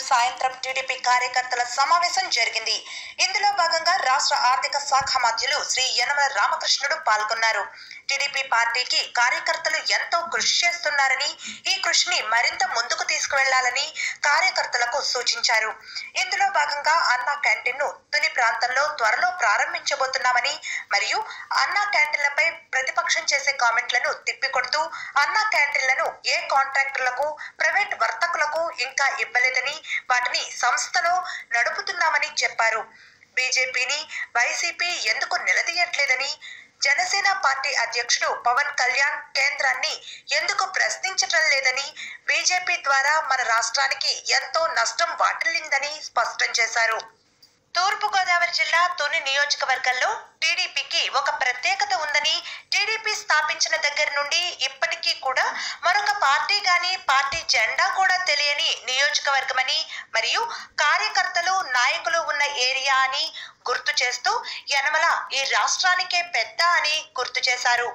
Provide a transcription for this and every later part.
సాయంత్రం టీడీపీ కార్యకర్తల సమావేశం జరిగింది ఇందులో భాగంగా రాష్ట్ర ఆర్థిక శాఖ మంత్రులు శ్రీ యనమల రామకృష్ణుడు పాల్గొన్నారు టీడీపీ పార్టీకి కార్యకర్తలు ఎంతో కృషి చేస్తున్నారని ఈ కృషిని మరింత ముందుకు తీసుకువెళ్లాలని కార్యకర్తలకు సూచించారు ఇందులో భాగంగా అన్నా క్యాంటీన్ ను తుని ప్రాంతంలో త్వరలో ప్రారంభించబోతున్నామని మరియు అన్నా క్యాంటీన్లపై ప్రతిపక్షం చేసే కామెంట్లను తిప్పికొడుతూ అన్నా క్యాంటీన్లను ఏ కాంట్రాక్టర్లకు ప్రైవేట్ వర్తకులకు ఇంకా ఇవ్వలేదని వాటిని సంస్థలో నడుపుతున్నామని చెప్పారు బీజేపీని వైసీపీ ఎందుకు నిలదీయట్లేదని జనసేన పార్టీ అధ్యక్షుడు పవన్ కళ్యాణ్ కేంద్రాన్ని ఎందుకు ప్రశ్నించటం లేదని బీజేపీ ద్వారా మన రాష్ట్రానికి ఎంతో నష్టం వాటిల్లిందని స్పష్టం చేశారు తూర్పుగోదావరి జిల్లా తుని నియోజకవర్గంలో టీడీపీకి ఒక ప్రత్యేకత ఉందని టీడీపీ స్థాపించిన దగ్గర నుండి ఇప్పటికీ కూడా మరొక పార్టీ గాని పార్టీ జెండా కూడా తెలియని నియోజకవర్గమని మరియు కార్యకర్తలు నాయకులు ఉన్న ఏరియా అని గుర్తు చేస్తూ యనమల ఈ రాష్ట్రానికే పెద్ద అని గుర్తు చేశారు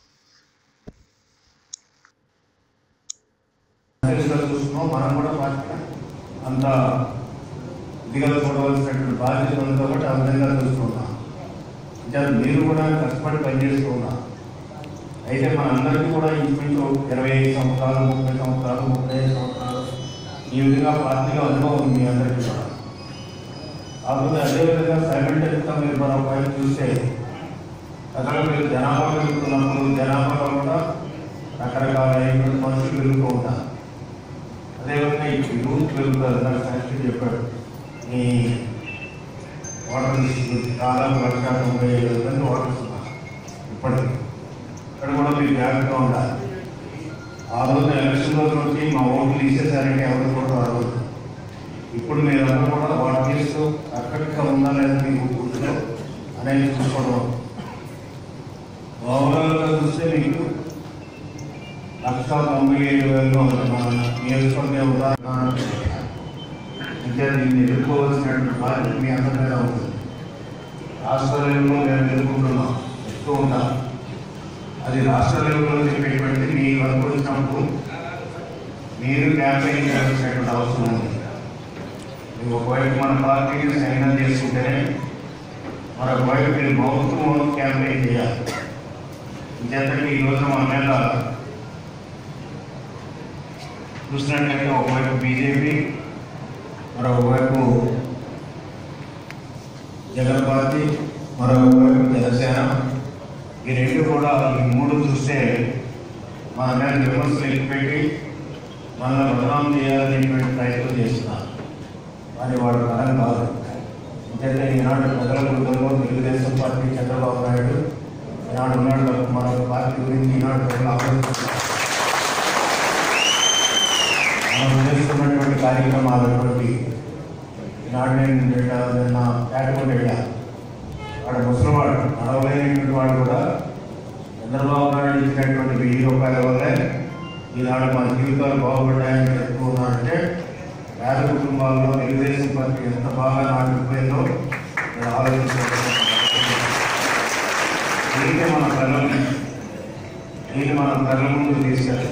సీరియస్గా చూస్తున్నాం మనం కూడా పార్టీ అంత దిగలు చూడవలసినటువంటి బాధ్యత ఉంది కాబట్టి ఆ విధంగా చూస్తున్నాం ఇంకా మీరు కూడా కష్టపడి పనిచేస్తూ ఉన్నారు అయితే మనందరికీ కూడా ఇంచుమించు ఇరవై ఐదు సంవత్సరాలు ముప్పై సంవత్సరాలు ముప్పై ఐదు సంవత్సరాలు ఈ విధంగా పార్టీలో అనుభవం ఉంది మీ అందరికీ కూడా కాకపోతే అదేవిధంగా సైమెంటెన్స్గా మీరు మరొక వైపు చూస్తే అసలు మీరు జనాభా పెరుగుతున్నప్పుడు జనాభాలో కూడా రకరకాలైనటువంటి మనుషులు పెరుగుతూ ఉంటారు అదేవిధంగా ఇప్పుడు యూత్ పెరుగుతారు నాకు సాక్షి చెప్పాడు ఈ వాటర్ డిస్ట్రిబ్యూట్ దాదాపు లక్ష తొంభై ఐదు మంది వాటర్స్ ఉన్నారు ఇప్పటికి ఇక్కడ కూడా మీరు జాగ్రత్తగా ఉండాలి ఆ రోజు ఎలక్షన్ రోజు నుంచి మా ఓట్లు తీసేసారంటే ఎవరు కూడా రాదు ఇప్పుడు మీరందరూ కూడా వాటర్ చేస్తూ కరెక్ట్గా ఉందా లేదా మీకు గుర్తులో అనేది చూసుకోవడం ఓవరాల్గా చూస్తే మీకు లక్ష తొంభై ఏడు వేలలో మన నియోజకవర్గ ఉదాహరణ అంటే దీన్ని ఎదుర్కోవాల్సినటువంటి బాధ్యత మీ అందరి మీద ఉంటుంది రాష్ట్ర లెవెల్లో మేము ఎదుర్కొంటున్నాం చెప్తూ ఉంటాం అది రాష్ట్ర లెవెల్లో చెప్పేటువంటి మీ వరకు వచ్చినప్పుడు మీరు క్యాంపెయిన్ చేయాల్సినటువంటి అవసరం ఉంది మీరు ఒకవైపు మన పార్టీని సైన్యం చేసుకుంటేనే మరొక వైపు మీరు మౌత్ టు మౌత్ క్యాంపెయిన్ చేయాలి ఇంకేంటంటే ఈ రోజున మన మీద చూసినట్లయితే ఒకవైపు బీజేపీ మరొకవైపు జగన్ పార్టీ మరొకవైపు జనసేన ఈ రెండు కూడా ఈ మూడు చూస్తే మన మీద విమర్శలు ఎక్కుపెట్టి మనల్ని బదనాం చేయాలనేటువంటి ప్రయత్నం చేస్తున్నారు కానీ వాడు బలం కాదు ఎందుకంటే ఈనాడు ప్రజల గుర్తుల్లో తెలుగుదేశం పార్టీ చంద్రబాబు నాయుడు ఈనాడు ఉన్నాడు కాబట్టి మరొక పార్టీ గురించి ఈనాడు ప్రజలు ఆలోచిస్తున్నారు మనం చేస్తున్నటువంటి కార్యక్రమాలటువంటి ఈనాడు నేను నిన్న- నిన్న పేటకొని వెళ్ళాను వాడు ముసలివాడు నడవలేనటువంటి వాడు కూడా చంద్రబాబు నాయుడు ఇచ్చినటువంటి వెయ్యి రూపాయల వల్లే ఈనాడు మన జీవితాలు బాగుపడ్డాయని చెప్తూ ఉన్నారంటే పేద కుటుంబాల్లో తెలుగుదేశం పార్టీ ఎంత బాగా నాటుకుపోయిందో మీరు ఆలోచించాలి దీన్ని మన కళ్ళ దీన్ని మనం కళ్ళ ముందు తీసుకెళ్ళాలి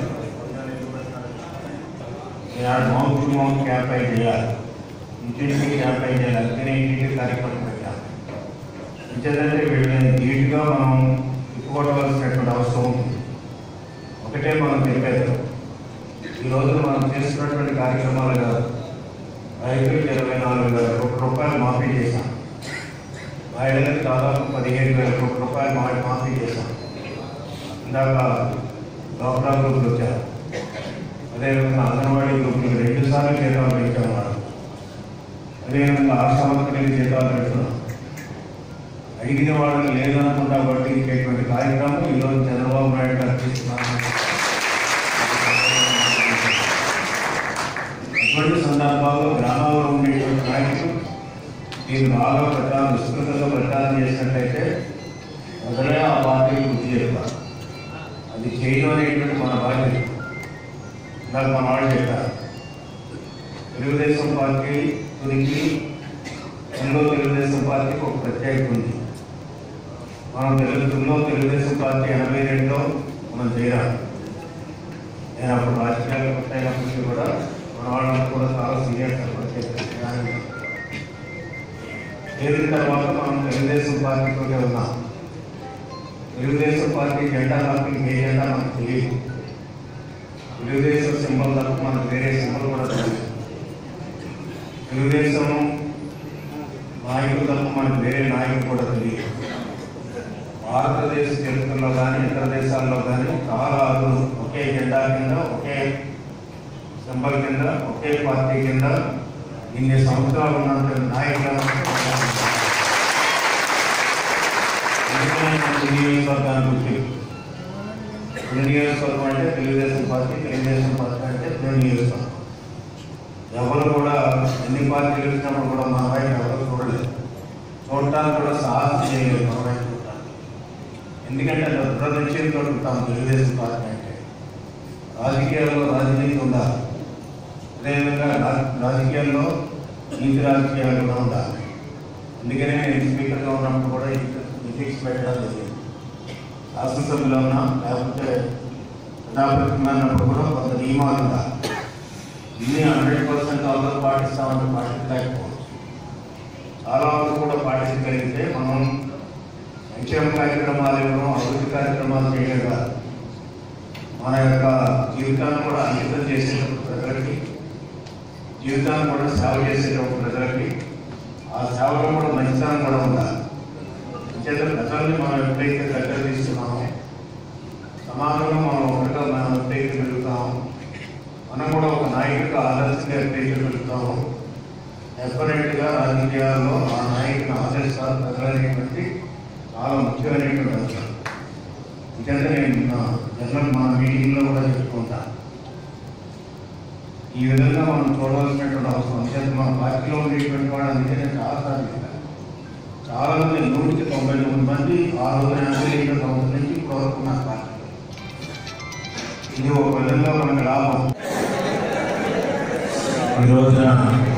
ఈనాడు మౌత్ టు మౌత్ క్యాంపెయిన్ చేయాలి ఇంటింటికి క్యాంపెయిన్ చేయాలి అందుకనే ఇంటింటి కార్యక్రమం పెట్టాలి ఇంకేదంటే వీళ్ళని నీట్గా మనం తిప్పుకోవలసినటువంటి అవసరం ఉంది ఒకటే మనం తెలిపేది ఈరోజు మనం చేస్తున్నటువంటి కార్యక్రమాలు కాదు రైతులకు ఇరవై నాలుగు వేల కోట్ల రూపాయలు మాఫీ చేశాం మహిళలకు దాదాపు పదిహేడు వేల కోట్ల రూపాయలు మా మాఫీ చేశాం ఇందాక డాక్టర్ గ్రూపులు వచ్చారు అదేవిధంగా అంగన్వాడీ గ్రూపులకు రెండు సార్లు జీతాలు పెంచాం వాళ్ళు అదేవిధంగా ఆశా వర్కర్లకు జీతాలు పెడుతున్నాం అడిగిన వాళ్ళు లేదనకుండా పట్టించేటువంటి కార్యక్రమం ఈరోజు చంద్రబాబు నాయుడు గారు చేస్తున్నారు ఇటువంటి సందర్భాల్లో గ్రామాల్లో ఉండేటువంటి నాయకులు దీన్ని బాగా ప్రచారం విస్తృతంగా ప్రచారం చేసినట్లయితే మొదలే ఆ పార్టీకి బుద్ధి చెప్తారు అది చేయడం అనేటువంటి మన బాధ్యత ఇందాక మన వాళ్ళు చెప్పారు తెలుగుదేశం పార్టీ గురించి తెలుగులో తెలుగుదేశం పార్టీకి ఒక ప్రత్యేకత ఉంది మనం తెలుగులో తెలుగుదేశం పార్టీ ఎనభై రెండులో మనం చేరాం నేను అప్పుడు రాజకీయాలు కొట్టైనప్పటికీ కూడా మన వాళ్ళంతా కూడా చాలా సీరియస్ చేరిన తర్వాత మనం తెలుగుదేశం పార్టీతోనే ఉన్నాం తెలుగుదేశం పార్టీ జెండా తప్ప ఇంకే జెండా మనకు తెలియదు తెలుగుదేశం సింబల్ తప్ప మనకు వేరే సింబల్ కూడా తెలియదు తెలుగుదేశం నాయకులు తప్ప మనకు వేరే నాయకులు కూడా తెలియదు భారతదేశ చరిత్రలో కానీ ఇతర దేశాల్లో కానీ చాలా అరుదు ఒకే జెండా కింద ఒకే సింబల్ కింద ఒకే పార్టీ కింద ఇన్ని సంవత్సరాలు ఉన్నంత నాయకులను ఈ నియోజకవర్గానికి వచ్చి ఈ నియోజకవర్గం అంటే తెలుగుదేశం పార్టీ తెలుగుదేశం పార్టీ అంటే తెలుగు నియోజకవర్గం ఎవరు కూడా ఎన్ని పార్టీలు వచ్చినప్పుడు కూడా మన వైపు ఎవరు చూడలేదు చూడటానికి కూడా సాహసం చేయలేదు మన వైపు చూడటానికి ఎందుకంటే రుద్రనిశ్చయంతో ఉంటాం తెలుగుదేశం పార్టీ అంటే రాజకీయాల్లో రాజనీతి ఉండాలి అదేవిధంగా రా- రాజకీయాల్లో నీతి రాజకీయాలు కూడా ఉండాలి అందుకనే నేను స్పీకర్గా ఉన్నప్పుడు కూడా ఎథిక్స్ పెట్టడం జరిగింది శాసనసభ్యులో ఉన్నా లేకపోతే ప్రజాప్రతినిధి అన్నప్పుడు కూడా కొంత నియమాలు ఉండాలి ఇన్ని హండ్రెడ్ పర్సెంట్ అందరూ పాటిస్తామని పాటించలేకపోవచ్చు చాలా వరకు కూడా పాటించగలిగితే మనం సంక్షేమ కార్యక్రమాలు ఇవ్వడం అభివృద్ధి కార్యక్రమాలు చేయడం కాదు మన యొక్క జీవితాన్ని కూడా అంకితం చేసేటప్పుడు ప్రజలకి జీవితాన్ని కూడా సేవ చేసేటప్పుడు ప్రజలకి ఆ సేవలో కూడా మంచితనం కూడా ఉండాలి అంచేత ప్రజల్ని మనం ఎప్పుడైతే దగ్గర తీసుకున్నామో సమాజంలో మనం ఒకటిగా మనం ఎప్పుడైతే పెరుగుతామో మనం కూడా ఒక నాయకుడిగా ఆదర్శంగా ఎప్పుడైతే పెరుగుతామో డెఫినెట్గా రాజకీయాల్లో ఆ నాయకుని ఆదర్శాలు ప్రజలనేటువంటి చాలా ముఖ్యమైనటువంటి అంశం ఎందుకంటే నేను నా జనరల్ మన మీటింగ్లో కూడా చెప్పుకుంటాను ఈ విధంగా మనం చూడవలసినటువంటి అవసరం అంచేత మన పార్టీలో ఉండేటువంటి వాడు అందుకే నేను చాలాసార్లు చెప్పాను చాలా మంది నూటికి తొంభై తొమ్మిది మంది ఆ రోజున ఎనభై ఐదు సంవత్సరం నుంచి ఇప్పటి వరకు నా పార్టీలో ఇది ఒక విధంగా మనకు లాభం ఈ రోజున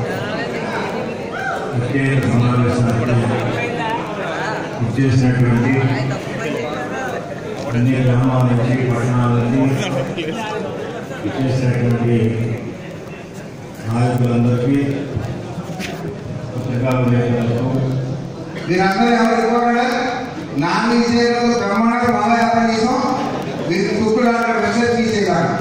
ప్రత్యేక సమావేశానికి ఇచ్చేసినటువంటి అన్ని గ్రామాల నుంచి పట్టణాల నుంచి ఇచ్చేసినటువంటి నాయకులందరికీ పత్రికా విలేకరులకు మీరందరూ ఎవరు ఇవ్వకుండా నాన్ విజయంలో బ్రహ్మాండ పాదయాత్ర చేసాం మీరు చుట్టూ మెసేజ్ తీసేయాలి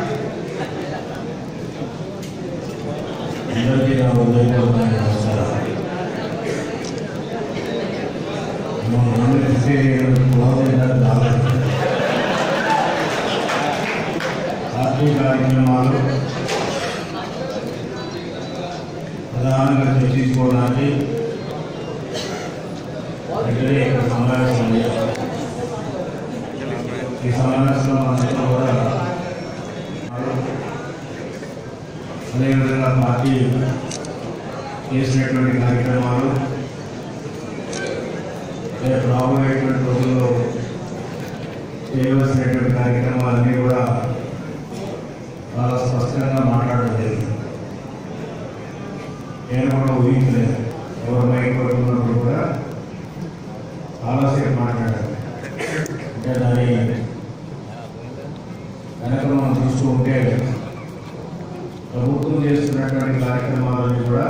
అందరికీ నా హృదయపూర్వకమైన నమస్కారాలు మా నాన్న ఇచ్చే కులమైన దాదాపు పార్టీ కార్యక్రమాలు ప్రధానంగా చర్చించుకోవడానికి వెంటనే ఇక్కడ సమావేశం అయ్యారు. ఈ సమావేశంలో అందరూ కూడా అదేవిధంగా పార్టీ చేసినటువంటి కార్యక్రమాలు రేపు రాబోయేటువంటి రోజుల్లో చేయవలసినటువంటి కార్యక్రమాలన్నీ కూడా చాలా స్పష్టంగా మాట్లాడడం జరిగింది నేను కూడా ఊహించలేదు ఎవరు మైక్ పడుతున్నప్పుడు కూడా చాలాసేపు మాట్లాడారు అంటే దాని వెనక మనం చూస్తూ ఉంటే ప్రభుత్వం చేస్తున్నటువంటి కార్యక్రమాలన్నీ కూడా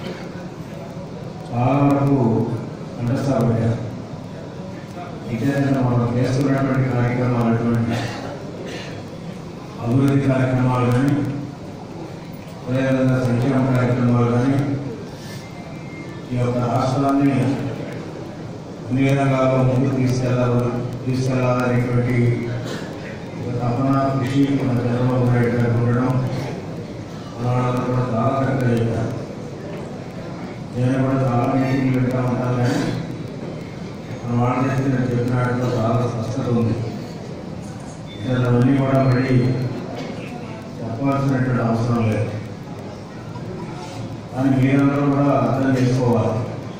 చాలా వరకు అండర్స్టాండ్ అయితే మనం చేస్తున్నటువంటి కార్యక్రమాలు అటువంటి అభివృద్ధి కార్యక్రమాలు కానీ అదేవిధంగా సంక్షేమ కార్యక్రమాలు కానీ ఈ యొక్క రాష్ట్రాన్ని అన్ని విధంగాలో ముందుకు తీసుకెళ్ళాలి తీసుకెళ్ళాలనేటువంటి ఒక తపన కృషి మన చంద్రబాబు నాయుడు గారు ఉండడం మన వాళ్ళందరూ కూడా చాలా చక్కగా చెప్పారు నేను కూడా చాలా మీటింగ్లు వింటా ఉంటాను కానీ మన వాళ్ళ దగ్గర నేను చెప్పినట్టుగా చాలా స్పష్టత ఉంది నేను అవన్నీ కూడా మళ్ళీ చెప్పాల్సినటువంటి అవసరం లేదు కానీ మీరందరూ కూడా అర్థం చేసుకోవాలి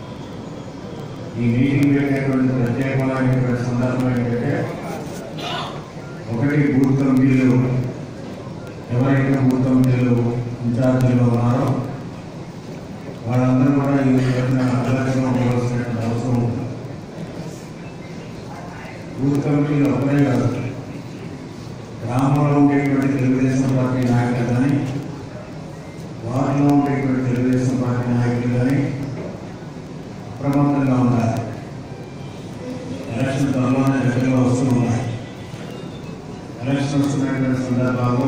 ఈ మీటింగ్ పెట్టేటువంటి ప్రత్యేకమైనటువంటి సందర్భం ఏంటంటే ఒకటి బూత్ కమిటీలు ఎవరైతే బూత్ కమిటీలు ఇన్ఛార్జీలు ఉన్నారో వాళ్ళందరూ కూడా ఈ రోజున ఆలోచన ఉండవలసినటువంటి అవసరం ఉంది బూత్ కమిటీలు ఒకరే కాదు గ్రామంలో ఉండేటువంటి తెలుగుదేశం పార్టీ నాయకులు కానీ చాలా దగ్గరగా వస్తూ ఉన్నాయి ఎలక్షన్ వస్తున్నటువంటి సందర్భాల్లో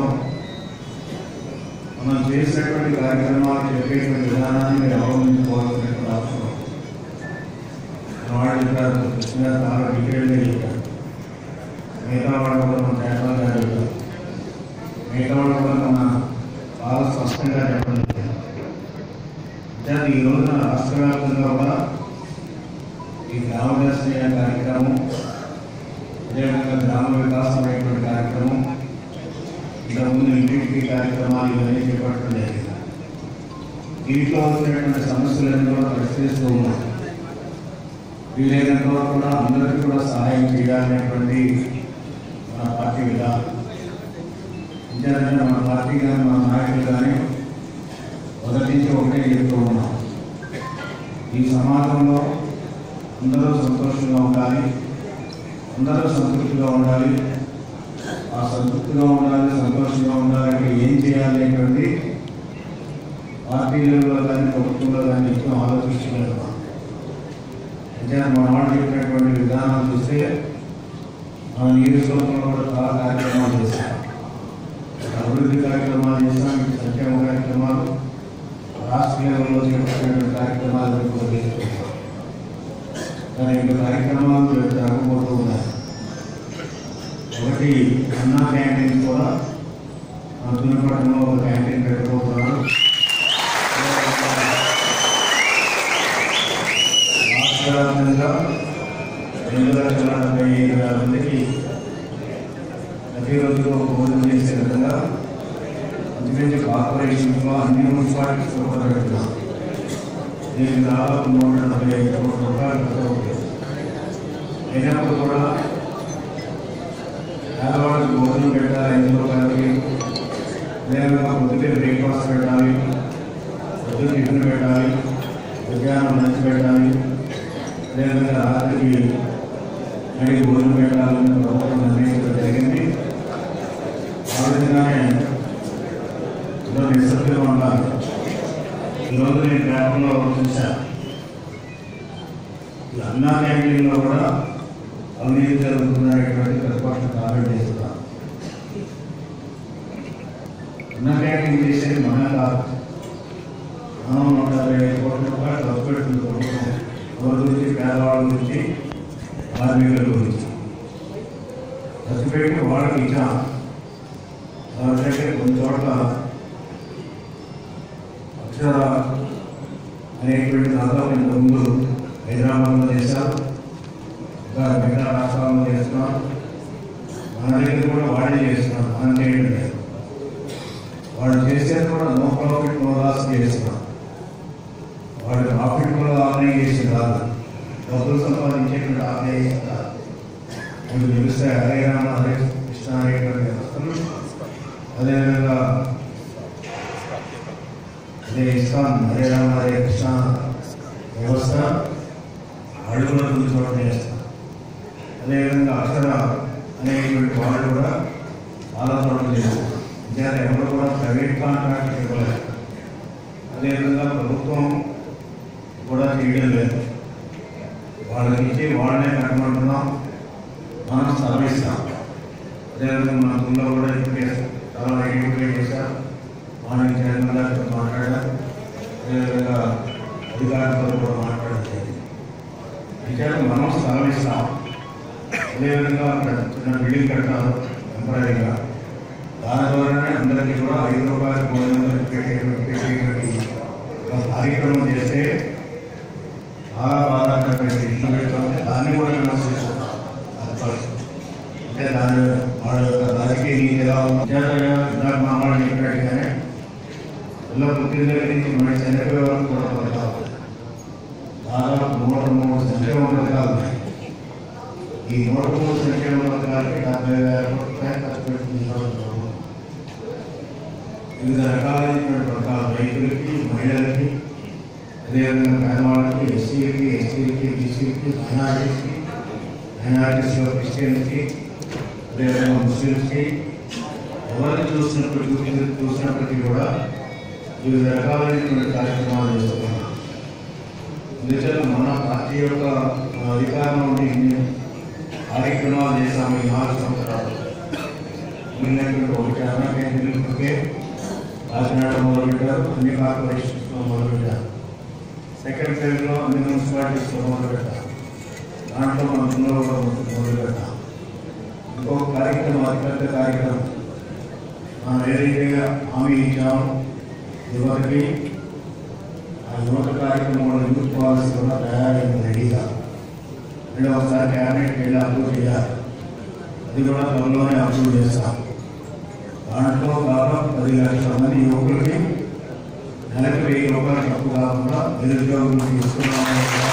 మనం చేసినటువంటి కార్యక్రమాలు చెప్పేటువంటి విధానాన్ని మీరు అవలంబించుకోవాల్సినటువంటి అవసరం వాళ్ళు చెప్పారు కృష్ణ చాలా డీటెయిల్గా చెప్పారు మిగతా వాళ్ళు కూడా మన చేతలుగా చెప్పారు మిగతా వాళ్ళు కూడా మన చాలా స్పష్టంగా చెప్పడం జరిగింది. అంటే ఈ రోజున రాష్ట్ర వ్యాప్తంగా కూడా ఈ గ్రామ దర్శన కార్యక్రమం అదేవిధంగా గ్రామ వికాసం అనేటువంటి కార్యక్రమం ఇంతకుముందు ఇంటింటికి కార్యక్రమాలు ఇవన్నీ చేపట్టడం జరిగింది దీంట్లో వచ్చినటువంటి సమస్యలన్నీ కూడా పరిశీలిస్తూ ఉన్నాం వీలైనంత వరకు కూడా అందరికీ కూడా సహాయం చేయాలనేటువంటి మన పార్టీ విధానం అంతేనంటే మన పార్టీ కానీ మన నాయకులు కానీ మొదటి నుంచి ఒకటే చెప్తూ ఉన్నాం ఈ సమాజంలో అందరూ సంతోషంగా ఉండాలి అందరూ సంతృప్తిగా ఉండాలి ఆ సంతృప్తిగా ఉండాలి సంతోషంగా ఉండాలంటే ఏం చేయాలి అనేటువంటి పార్టీలలో కానీ ప్రభుత్వంలో కానీ ఎక్కువ ఆలోచించగలుగుతాం అంటే మన వాళ్ళు చెప్పినటువంటి విధానాలు చూస్తే మన నియోజకవర్గంలో కూడా చాలా కార్యక్రమాలు చేశాం అభివృద్ధి కార్యక్రమాలు చేస్తాం ఇటు సంక్షేమ కార్యక్రమాలు రాష్ట్ర లెవెల్లో చేపట్టినటువంటి కార్యక్రమాలు కూడా చేసుకుంటాం కానీ ఇంకా కార్యక్రమాలు జరగబోతూ ఉన్నాయి ఒకటి అన్నా క్యాంటీన్ కూడా మన తునిపట్నంలో ఒక క్యాంటీన్ పెట్టబోతున్నారు రాష్ట్ర వ్యాప్తంగా రెండు లక్షల డెబ్బై ఐదు వేల మందికి ప్రతిరోజు భోజనం చేసే విధంగా ఇంచుమించు కార్పొరేషన్స్లో అన్ని మున్సిపాలిటీస్ కూడా పెడుతున్నాం దీనికి దాదాపు నూట డెబ్బై ఐదు కోట్ల రూపాయలు ఖర్చు అవుతుంది అయినప్పుడు కూడా పేదవాళ్ళకి భోజనం పెట్టాలి ఐదు రూపాయలకి అదేవిధంగా పొద్దుటే బ్రేక్ఫాస్ట్ పెట్టాలి పొద్దున్న టిఫిన్ పెట్టాలి మధ్యాహ్నం లంచ్ పెట్టాలి అదేవిధంగా రాత్రికి మళ్ళీ భోజనం పెట్టాలని ప్రభుత్వం నిర్ణయించడం జరిగింది ఆ విధంగానే ఇందులో నిశ్శబ్దంగా ఉండాలి ఈరోజు నేను పేపర్లో చూశాను ఈ అన్నా క్యాంటీన్లో కూడా అవినీతి జరుగుతుందనేటువంటి ప్రతిపక్షం కామెంట్ చేస్తున్నారు అన్నా క్యాంటీన్ చేసేది మన కాదు మనం నూట యాభై ఐదు కోట్ల రూపాయలు ఖర్చు పెడుతుంది ప్రభుత్వం ఎవరి గురించి పేదవాళ్ళ గురించి కార్మికుల గురించి ఖర్చు పెట్టి వాళ్ళకి ఇచ్చాం వాళ్ళకంటే కొన్ని చోట్ల అక్షర అనేటువంటి దాదాపు ఇంతకుముందు హైదరాబాద్లో చేశారు ఇంకా మిగతా రాష్ట్రాల్లో చేస్తున్నాం మన దగ్గర కూడా వాళ్ళే చేస్తున్నాం మనం చేయడం లేదు వాళ్ళు చేసేది కూడా నో ప్రాఫిట్ నో లాస్ చేస్తున్నాం వాళ్ళు ప్రాఫిట్ కూడా ఆదాయం చేసి కాదు డబ్బులు సంపాదించేటువంటి ఆదాయం కాదు మీకు తెలిస్తే హరే రామ హరే కృష్ణ అనేటువంటి వ్యవస్థలు అదేవిధంగా అదే ఇస్కాన్ హరే రామ హరే కృష్ణ వ్యవస్థ వాళ్ళు కూడా కొన్ని చోట్ల చేస్తారు అదేవిధంగా అక్షర అనేటువంటి వాళ్ళు కూడా చాలా చోట్ల చేస్తారు నిజాలు ఎవరు కూడా ప్రైవేట్ కాంట్రాక్ట్ ఇవ్వలేదు అదేవిధంగా ప్రభుత్వం కూడా చేయడం లేదు వాళ్ళకి ఇచ్చి వాళ్ళనే కట్టమంటున్నాం మనం స్థలమిస్తాం అదేవిధంగా మన ఊళ్ళో కూడా ఇప్పుడు చాలా ఐడెంటిఫై చేశారు వాళ్ళకి చైర్మన్ గారితో మాట్లాడారు అదేవిధంగా అధికారులతో కూడా మాట్లాడడం జరిగింది అయితే మనం స్థలం ఇస్తాం అదేవిధంగా అక్కడ చిన్న బిల్డింగ్ కట్టారు టెంపరీగా దాని ద్వారానే అందరికీ కూడా ఐదు రూపాయల భోజనం పెట్టేటువంటి పెట్టేటువంటి ఒక కార్యక్రమం చేస్తే చాలా బాధాకరమైన ఇల్లు పెట్టుకుంటే దాన్ని కూడా విమర్శిస్తున్నాం అది పరిస్థితి. అంటే దాని వాళ్ళ యొక్క రాజకీయ నీతి ఎలా ఉంది ఇందాక మా వాళ్ళు చెప్పినట్టుగానే పిల్ల పుట్టిన దగ్గర నుంచి మన చనిపోయే వరకు కూడా పడతాం దాదాపు నూట మూడు సంక్షేమ పథకాలు ఉన్నాయి ఈ నూట మూడు సంక్షేమ పథకాలకి డెబ్బై వేల కోట్ల రూపాయలు ఖర్చు పెడుతుంది ఈ రోజు ప్రభుత్వం. వివిధ రకాలైనటువంటి పథకాలు రైతులకి మహిళలకి అదేవిధంగా పేదవాళ్ళకి ఎస్సీలకి ఎస్టీలకి బీసీలకి మైనారిటీస్కి మైనారిటీస్లో క్రిస్టియన్స్కి అదేవిధంగా ముస్లిమ్స్కి ఎవరిని చూసినప్పటికీ చూసినప్పటికీ కూడా వివిధ రకాలైనటువంటి కార్యక్రమాలు చేస్తున్నాం అందుచేత మన పార్టీ యొక్క అధికారం నుండి ఇన్ని కార్యక్రమాలు చేశాము ఈ నాలుగు సంవత్సరాలు మిగిలినటువంటి ఒకటి అన్న కేంద్రీకృతకే కాకినాడ మొదలుపెట్టారు అన్ని కార్పొరేషన్స్లో మొదలుపెట్టారు సెకండ్ ఫేజ్లో అన్ని మున్సిపాలిటీస్లో మొదలుపెట్టారు దాంట్లో మన పిల్లలు కూడా మొదలుపెట్టాం ఇంకొక కార్యక్రమం అతిపెద్ద కార్యక్రమం మనం ఏదైతే హామీ ఇచ్చామో యువతకి ఆ యువత కార్యక్రమం కూడా యూత్ పాలసీ కూడా తయారైంది రెడీగా మళ్ళీ ఒకసారి క్యాబినెట్కి వెళ్ళి అప్రూవ్ చేయాలి అది కూడా త్వరలోనే అప్రూవ్ చేస్తాం దాంట్లో దాదాపు పది లక్షల మంది యువకులకి నెలకు వెయ్యి రూపాయలు తక్కువ కాకుండా నిరుద్యోగులు తీసుకున్నామని కూడా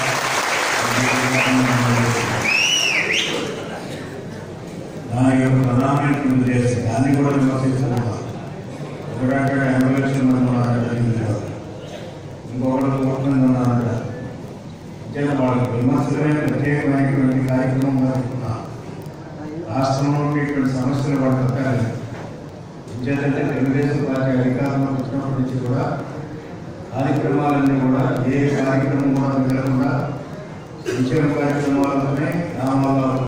దాని యొక్క ప్రధానమైనటువంటి ఉద్దేశం దాన్ని కూడా విమర్శిస్తున్నాం ఒకటంటే ఎనభై లక్షల మంది ఉన్నారంట దీనిలో ఇంకొకటి కోట్ల మంది ఉన్నారంట అంటే వాళ్ళకి విమర్శలే ప్రత్యేకమైనటువంటి కార్యక్రమం అనుకున్నా రాష్ట్రంలో ఉండేటువంటి సమస్యలు వాళ్ళు తప్పాలి ఇంకేదంటే తెలుగుదేశం పార్టీ అధికారంలోకి వచ్చినప్పటి నుంచి కూడా కార్యక్రమాలన్నీ కూడా ఏ కార్యక్రమం కూడా మిగలకుండా సంక్షేమ కార్యక్రమాలతోనే గ్రామాల్లో